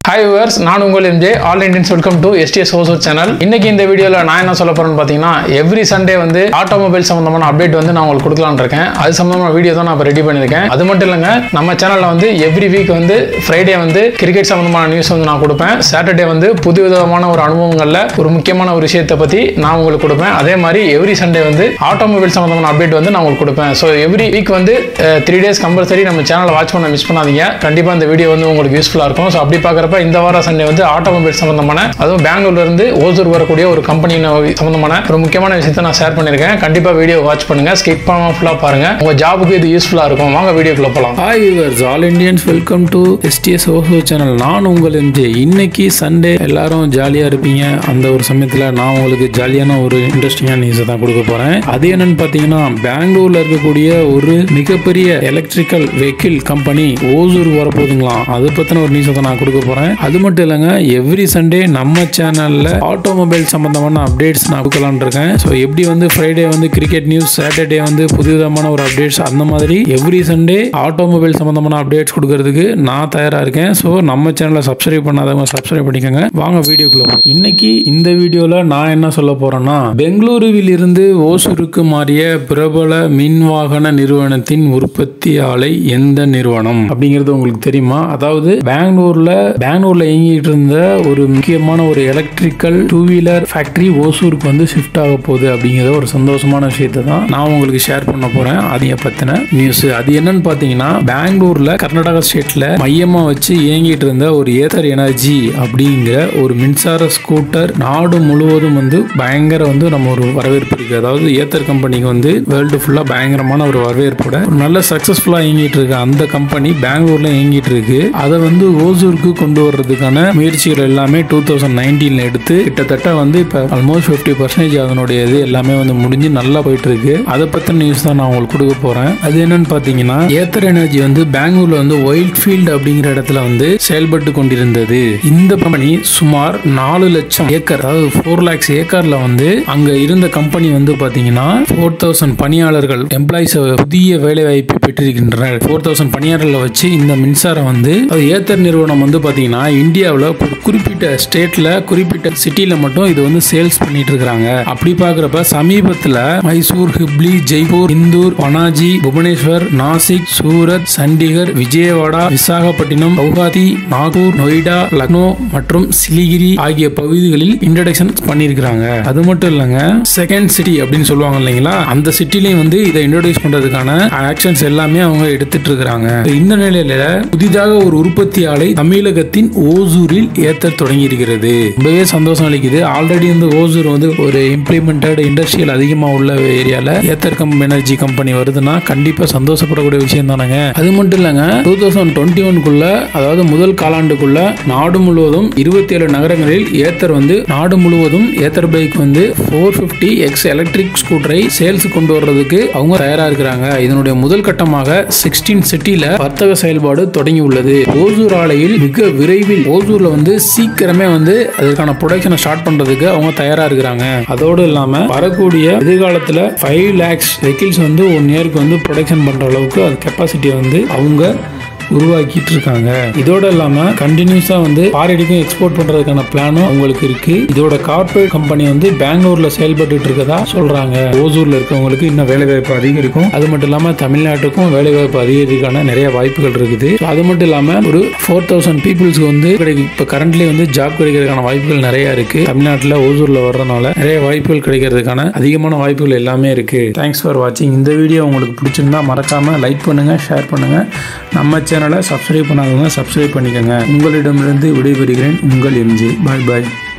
Hi viewers நான் உங்கள் MJ all Indians welcome to STS ஹோசோ சேனல் இன்னைக்கு இந்த வீடியோவில் நான் என்ன சொல்ல போறேன்னு பார்த்தீங்கன்னா எவ்ரி சண்டே வந்து ஆட்டோமொபைல் சம்மந்தமான அப்டேட் வந்து நான் உங்களுக்கு கொடுக்கலாம்னு இருக்கேன் அது சம்மந்தமான வீடியோ தான் நான் இப்போ ரெடி பண்ணியிருக்கேன் அது மட்டும் இல்லைங்க நம்ம சேனலில் வந்து எவ்ரி வீக் வந்து ஃப்ரைடே வந்து கிரிக்கெட் சம்மந்தமான நியூஸ் வந்து நான் கொடுப்பேன் சாட்டர்டே வந்து புது விதமான ஒரு அனுபவங்களில் ஒரு முக்கியமான ஒரு விஷயத்தை பற்றி நான் உங்களுக்கு கொடுப்பேன் அதே மாதிரி எவ்ரி சண்டே வந்து ஆட்டோமொபைல் சம்மந்தமான அப்டேட் வந்து நான் உங்களுக்கு கொடுப்பேன் ஸோ எவ்ரி வீக் வந்து த்ரீ டேஸ் கம்பல்சரி நம்ம சேனலை வாட்ச் பண்ண மிஸ் பண்ணாதீங்க கண்டிப்பாக இந்த வீடியோ வந்து உங்களுக்கு யூஸ்ஃபுல்லாக இருக்கும் ஸோ அப்படி பார்க்குறப்ப இந்த வார சண்டே வந்து ஆட்டோமொபைல் சம்மந்தமான அதுவும் பெங்களூர்ல இருந்து ஓசூர் வரக்கூடிய ஒரு கம்பெனி சம்மந்தமான ஒரு முக்கியமான விஷயத்தை நான் ஷேர் பண்ணியிருக்கேன் கண்டிப்பாக வீடியோ வாட்ச் பண்ணுங்க ஸ்கிப் பண்ணாம ஃபுல்லாக பாருங்க உங்க ஜாபுக்கு இது யூஸ்ஃபுல்லாக இருக்கும் வாங்க வீடியோக்குள்ள போகலாம் hi viewers all Indians welcome to STS ஓஹோ சேனல் நான் உங்கள் எம்ஜே இன்னைக்கு சண்டே எல்லாரும் ஜாலியாக இருப்பீங்க அந்த ஒரு சமயத்தில் நான் உங்களுக்கு ஜாலியான ஒரு இன்ட்ரெஸ்டிங்கான நியூஸை தான் கொடுக்க போகிறேன் அது என்னன்னு பார்த்தீங்கன்னா பெங்களூரில் இருக்கக்கூடிய ஒரு மிகப்பெரிய எலக்ட்ரிக்கல் வெஹிக்கிள் கம்பெனி ஓசூர் வரப்போகுதுங்களாம் அதை பற்றின ஒரு நியூஸை தான் நான் கொடுக்க போகிறேன் அது மட்டும் இல்லைங்க எவ்ரி சண்டே நம்ம சேனலில் ஆட்டோமொபைல் சம்மந்தமான அப்டேட்ஸ் நான் கொடுக்கலான்னு இருக்கேன் ஸோ எப்படி வந்து ஃப்ரைடே வந்து கிரிக்கெட் நியூஸ் சாட்டர்டே வந்து புதுவிதமான ஒரு அப்டேட்ஸ் அந்த மாதிரி எவ்ரி சண்டே ஆட்டோமொபைல் சம்மந்தமான அப்டேட்ஸ் கொடுக்கறதுக்கு நான் தயாராக இருக்கேன் ஸோ நம்ம சேனலை சப்ஸ்கிரைப் பண்ணாதவங்க சப்ஸ்கிரைப் பண்ணிக்கோங்க வாங்க வீடியோக்குள்ள போகலாம். இன்னைக்கு இந்த வீடியோவில் நான் என்ன சொல்ல போறேன்னா பெங்களூருவில் இருந்து ஓசூருக்கு மாறிய பிரபல மின் வாகன நிறுவனத்தின் உற்பத்தி ஆலை எந்த நிறுவனம் அப்படிங்கிறது உங்களுக்கு தெரியுமா அதாவது பெங்களூர்ல பெங்களூர்ல இயங்கிட்டு இருந்த ஒரு முக்கியமான ஒரு எலக்ட்ரிக்கல் டூ வீலர் ஃபேக்டரி ஓசூருக்கு வந்து ஷிஃப்ட் ஆக போகுது அப்படிங்கிற ஒரு சந்தோஷமான விஷயத்தை தான் நான் உங்களுக்கு ஷேர் பண்ண போறேன் அதைய பத்தின நியூஸ் அது என்னன்னு பாத்தீங்கன்னா பெங்களூர்ல கர்நாடகா ஸ்டேட்ல மையமா வச்சு இயங்கிட்டு இருந்த ஒரு ஏத்தர் எனர்ஜி அப்படிங்கிற ஒரு மின்சார ஸ்கூட்டர் நாடு முழுவதும் வந்து பயங்கர வந்து நம்ம ஒரு வரவேற்பு இருக்கு அதாவது ஏத்தர் கம்பெனிக்கு வந்து வேர்ல்டு ஃபுல்லா பயங்கரமான ஒரு வரவேற்போட ஒரு நல்ல சக்சஸ்ஃபுல்லா இயங்கிட்டு இருக்கு அந்த கம்பெனி பெங்களூர்ல இயங்கிட்டு இருக்கு அதை வந்து ஓசூருக்கு கொண்டு வர்றதுக்கான முயற்சிகள் எல்லாமே டூ தௌசண்ட் நைன்டீன்ல எடுத்து கிட்டத்தட்ட வந்து இப்போ ஆல்மோஸ்ட் ஃபிஃப்டி பர்சன்டேஜ் அதனுடைய இது எல்லாமே வந்து முடிஞ்சு நல்லா போயிட்டு இருக்கு அதை பத்தின நியூஸ் தான் நான் உங்களுக்கு கொடுக்க போறேன் அது என்னன்னு பாத்தீங்கன்னா ஏத்தர் எனர்ஜி வந்து பெங்களூர்ல வந்து ஒயிட் ஃபீல்டு அப்படிங்கிற இடத்துல வந்து செயல்பட்டு கொண்டிருந்தது இந்த கம்பெனி சுமார் நாலு லட்சம் ஏக்கர் அதாவது ஃபோர் லேக்ஸ் ஏக்கர்ல வந்து அங்க இருந்த கம்பெனி வந்து பாத்தீங்கன்னா ஃபோர் தௌசண்ட் பணியாளர்கள் எம்ப்ளாயிஸ் புதிய வேலை வாய்ப்பை பெற்றிருக்கின்றனர் ஃபோர் தௌசண்ட் பணியாளர்களை வச்சு இந்த மின்சாரம் வந்து அது ஏத்தர் நிறுவனம் வந்து பாத்தீங்கன்னா இந்தியாவில் ஒரு குறிப்பிட்ட ஸ்டேட்ல குறிப்பிட்ட சிட்டில மட்டும் இது வந்து சேல்ஸ் பண்ணிட்டு இருக்காங்க அப்படி பாக்குறப்ப சமீபத்துல மைசூர் ஹிப்ளி ஜெய்ப்பூர் இந்தூர் பனாஜி புவனேஸ்வர் நாசிக் சூரத் சண்டிகர் விஜயவாடா விசாகப்பட்டினம் கவுஹாத்தி நாகூர் நொய்டா லக்னோ மற்றும் சிலிகிரி ஆகிய பகுதிகளில் இன்ட்ரடக்ஷன் பண்ணியிருக்கிறாங்க அது மட்டும் இல்லைங்க செகண்ட் சிட்டி அப்படின்னு சொல்லுவாங்க இல்லைங்களா அந்த சிட்டிலையும் வந்து இதை இன்ட்ரோடியூஸ் பண்றதுக்கான ஆக்ஷன்ஸ் எல்லாமே அவங்க எடுத்துட்டு இருக்கிறாங்க இந்த நிலையில புதிதாக ஒரு உற்பத்தி ஆலை தமிழகத்தின் ஓசூரில் ஏத்த தொடங்கி இருக்கிறது ரொம்பவே சந்தோஷம் அளிக்குது ஆல்ரெடி வந்து ஓசூர் வந்து ஒரு இம்ப்ளிமெண்டட் இண்டஸ்ட்ரியல் அதிகமா உள்ள ஏரியால ஏத்தர் கம் எனர்ஜி கம்பெனி வருதுன்னா கண்டிப்பா சந்தோஷப்படக்கூடிய விஷயம் தானங்க அது மட்டும் இல்லைங்க டூ தௌசண்ட் டுவெண்ட்டி ஒன்குள்ள அதாவது முதல் காலாண்டுக்குள்ள நாடு முழுவதும் இருபத்தி ஏழு நகரங்களில் ஏத்தர் வந்து நாடு முழுவதும் ஏத்தர் பைக் வந்து ஃபோர் ஃபிஃப்டி எக்ஸ் எலக்ட்ரிக் ஸ்கூட்டரை சேல்ஸ் கொண்டு வர்றதுக்கு அவங்க தயாரா இருக்கிறாங்க இதனுடைய முதல் கட்டமாக சிக்ஸ்டீன் சிட்டில வர்த்தக செயல்பாடு தொடங்கி உள்ளது ஓசூர் ஆலையில் மிக விரைவில் ஓசூர்ல வந்து சீக்கிரமே வந்து அதற்கான ப்ரொடக்ஷனை ஸ்டார்ட் பண்றதுக்கு அவங்க தயாரா இருக்கிறாங்க அதோடு இல்லாம வரக்கூடிய எதிர்காலத்துல ஃபைவ் லேக்ஸ் வெஹிக்கிள்ஸ் வந்து ஒன் இயருக்கு வந்து ப்ரொடக்ஷன் பண்ற அளவுக்கு அது கெப்பாசிட்டியை வந்து அவங்க உருவாக்கிட்டு இருக்காங்க இதோட இல்லாம கண்டினியூஸா வந்து ஃபாரினுக்கும் எக்ஸ்போர்ட் பண்றதுக்கான பிளானும் அவங்களுக்கு இருக்கு இதோட கார்பரேட் கம்பெனி வந்து பெங்களூர்ல செயல்பட்டு இருக்கதா சொல்றாங்க ஓசூர்ல இருக்கவங்களுக்கு இன்னும் வேலை வாய்ப்பு அதிகரிக்கும் அது மட்டும் இல்லாம தமிழ்நாட்டுக்கும் வேலை வாய்ப்பு அதிகரிக்கான நிறைய வாய்ப்புகள் இருக்குது So, அது மட்டும் இல்லாம ஒரு ஃபோர் தௌசண்ட் பீப்புள்ஸ்க்கு வந்து கிடைக்கு- இப்ப கரண்ட்லி வந்து ஜாப் கிடைக்கிறதுக்கான வாய்ப்புகள் நிறைய இருக்கு தமிழ்நாட்டுல ஓசூர்ல வர்றதுனால நிறைய வாய்ப்புகள் கிடைக்கிறதுக்கான அதிகமான வாய்ப்புகள் எல்லாமே இருக்கு தேங்க்ஸ் ஃபார் வாட்சிங் இந்த வீடியோ உங்களுக்கு பிடிச்சிருந்தா மறக்காம லைக் பண்ணுங்க ஷேர் பண்ணுங்க நம்ம சேனலை சப்ஸ்கிரைப் பண்ணாதவங்க சப்ஸ்கிரைப் பண்ணிக்கோங்க உங்களிடமிருந்து விடைபெறுகிறேன் உங்கள் எம்ஜே பாய் பாய்